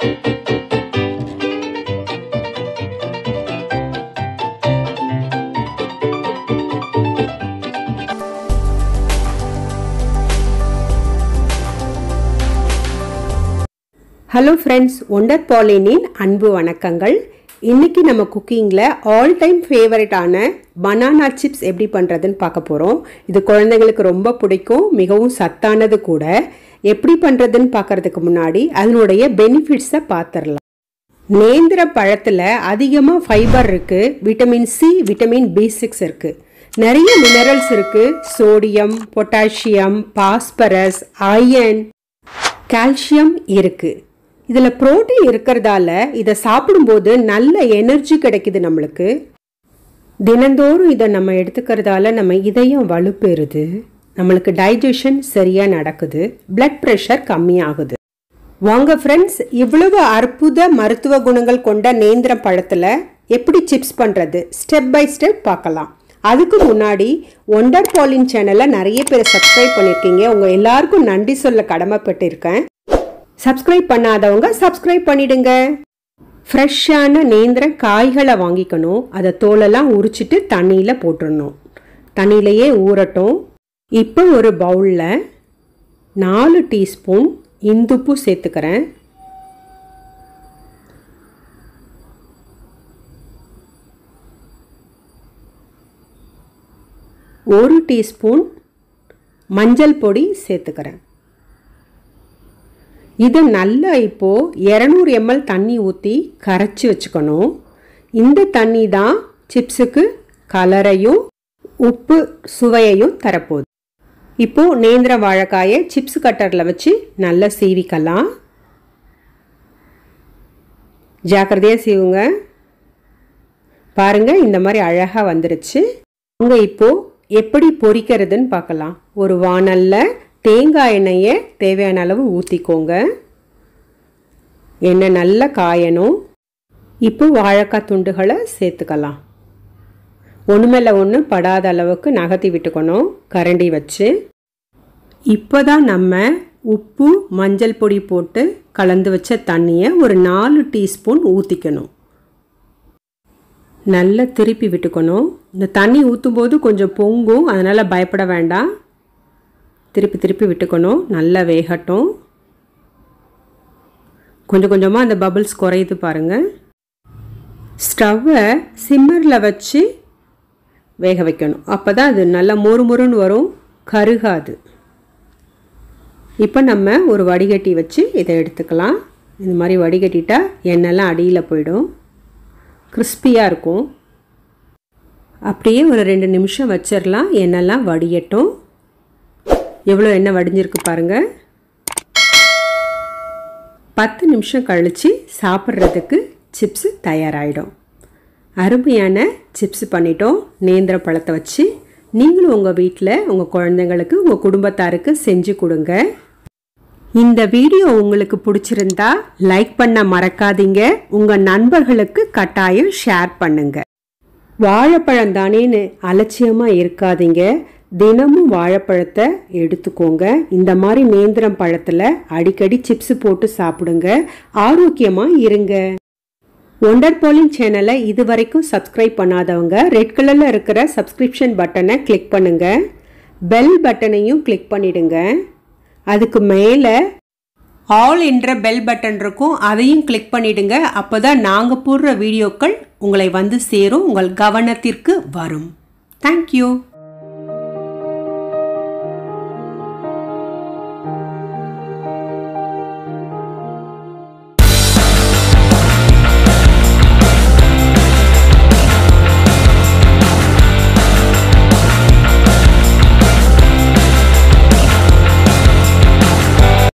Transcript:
hello friends wonder பாலினின் அன்பு வணக்கங்கள் இன்னைக்கு நம்ம குக்கிங்கில் ஆல் டைம் ஃபேவரட்டான பனானா சிப்ஸ் எப்படி பண்ணுறதுன்னு பார்க்க போகிறோம் இது குழந்தைங்களுக்கு ரொம்ப பிடிக்கும் மிகவும் சத்தானது கூட எப்படி பண்ணுறதுன்னு பார்க்கறதுக்கு முன்னாடி அதனுடைய பெனிஃபிட்ஸை பார்த்துடலாம் நேந்திர பழத்தில் அதிகமாக ஃபைபர் இருக்குது vitamin C vitamin B six இருக்குது நிறைய மினரல்ஸ் இருக்குது sodium potassium phosphorus iron calcium இருக்குது இதில் புரோட்டீன் இருக்கிறதால இதை சாப்பிடும்போது நல்ல எனர்ஜி கிடைக்குது நம்மளுக்கு தினந்தோறும் இதை நம்ம எடுத்துக்கிறதால நம்ம இதயம் வலுப்பெறுது நம்மளுக்கு டைஜஷன் சரியாக நடக்குது பிளட் ப்ரெஷர் கம்மியாகுது வாங்க ஃப்ரெண்ட்ஸ் இவ்வளவு அற்புத மருத்துவ குணங்கள் கொண்ட நேந்திரம் பழத்தில் எப்படி சிப்ஸ் பண்ணுறது ஸ்டெப் பை ஸ்டெப் பார்க்கலாம் அதுக்கு முன்னாடி ஒண்டர் பாலின் சேனலை நிறைய பேர் சப்ஸ்கிரைப் பண்ணியிருக்கீங்க உங்கள் எல்லாருக்கும் நன்றி சொல்ல கடமைப்பட்டிருக்கேன் சப்ஸ்கிரைப் பண்ணாதவங்க சப்ஸ்கிரைப் பண்ணிடுங்க ஃப்ரெஷ்ஷான நேந்திர காய்களை வாங்கிக்கணும் அதை தோலெல்லாம் உரிச்சிட்டு தண்ணியில் போட்டுடணும் தண்ணியிலையே ஊறட்டும் இப்போ ஒரு பவுலில் நாலு டீஸ்பூன் இந்துப்பு சேர்த்துக்கிறேன் ஒரு டீஸ்பூன் மஞ்சள் பொடி சேர்த்துக்கிறேன் இது நல்லா இப்போது இரநூறு எம்எல் தண்ணி ஊற்றி கரைச்சி வச்சுக்கணும் இந்த தண்ணி தான் சிப்ஸுக்கு கலரையும் உப்பு சுவையையும் தரப்போகுது இப்போது நேந்திர வாழைக்காயை சிப்ஸ் கட்டரில் வச்சு நல்லா சீவிக்கலாம் ஜாக்கிரதையாக சீவுங்க பாருங்கள் இந்த மாதிரி அழகாக வந்துருச்சு அங்கே இப்போது எப்படி பொரிக்கிறதுன்னு பார்க்கலாம் ஒரு வானலில் தேங்காய் எண்ணெயை தேவையான அளவு ஊற்றிக்கோங்க எண்ணெய் நல்லா காயணும் இப்போ வாழைக்காய் துண்டுகளை சேர்த்துக்கலாம் ஒன்று மேலே ஒன்று படாத அளவுக்கு நகர்த்தி விட்டுக்கணும் கரண்டி வச்சு இப்போ தான் நம்ம உப்பு மஞ்சள் பொடி போட்டு கலந்து வச்ச தண்ணியை ஒரு நாலு டீஸ்பூன் ஊற்றிக்கணும் நல்லா திருப்பி விட்டுக்கணும் இந்த தண்ணி ஊற்றும்போது கொஞ்சம் பொங்கும் அதனால் பயப்பட வேண்டாம் திருப்பி திருப்பி விட்டுக்கணும் நல்லா வேகட்டும் கொஞ்சம் கொஞ்சமாக அந்த பபிள்ஸ் குறையுது பாருங்கள் ஸ்டவ்வை சிம்மரில் வச்சு வேக வைக்கணும் அப்போ தான் அது நல்லா மொறு மொறுன்னு வரும் கருகாது இப்போ நம்ம ஒரு வடிகட்டி வச்சு இதை எடுத்துக்கலாம் இந்த மாதிரி வடிகட்டிட்டா எண்ணெய்லாம் அடியில் போயிடும் கிறிஸ்பியாக இருக்கும் அப்படியே ஒரு ரெண்டு நிமிஷம் வச்சிடலாம் எண்ணெய்லாம் வடியட்டும் எவ்வளோ எண்ணெய் வடிஞ்சிருக்கு பாருங்கள் பத்து நிமிஷம் கழித்து சாப்பிட்றதுக்கு சிப்ஸு தயாராகிடும் அருமையான சிப்ஸ் பண்ணிட்டோம் நேந்திர பழத்தை வச்சு நீங்களும் உங்கள் வீட்டில் உங்கள் குழந்தைங்களுக்கு உங்கள் குடும்பத்தாருக்கு செஞ்சு கொடுங்க இந்த வீடியோ உங்களுக்கு பிடிச்சிருந்தா லைக் பண்ண மறக்காதீங்க உங்கள் நண்பர்களுக்கு கட்டாயம் ஷேர் பண்ணுங்க வாழைப்பழம் தானேன்னு அலட்சியமாக இருக்காதீங்க தினமும் வாழைப்பழத்தை எடுத்துக்கோங்க இந்த மாதிரி நேந்திரம் பழத்தில் அடிக்கடி சிப்ஸ் போட்டு சாப்பிடுங்க ஆரோக்கியமாக இருங்க ஒண்டர் போலிங் சேனலை இது வரைக்கும் சப்ஸ்கிரைப் பண்ணாதவங்க ரெட் கலரில் இருக்கிற சப்ஸ்கிரிப்ஷன் பட்டனை கிளிக் பண்ணுங்க பெல் பட்டனையும் கிளிக் பண்ணிடுங்க அதுக்கு மேலே ஆல் என்ற பெல் பட்டன் இருக்கும் அதையும் கிளிக் பண்ணிடுங்க அப்போ தான் நாங்கள் போடுற வீடியோக்கள் உங்களை வந்து சேரும் உங்கள் கவனத்திற்கு வரும் தேங்க்யூ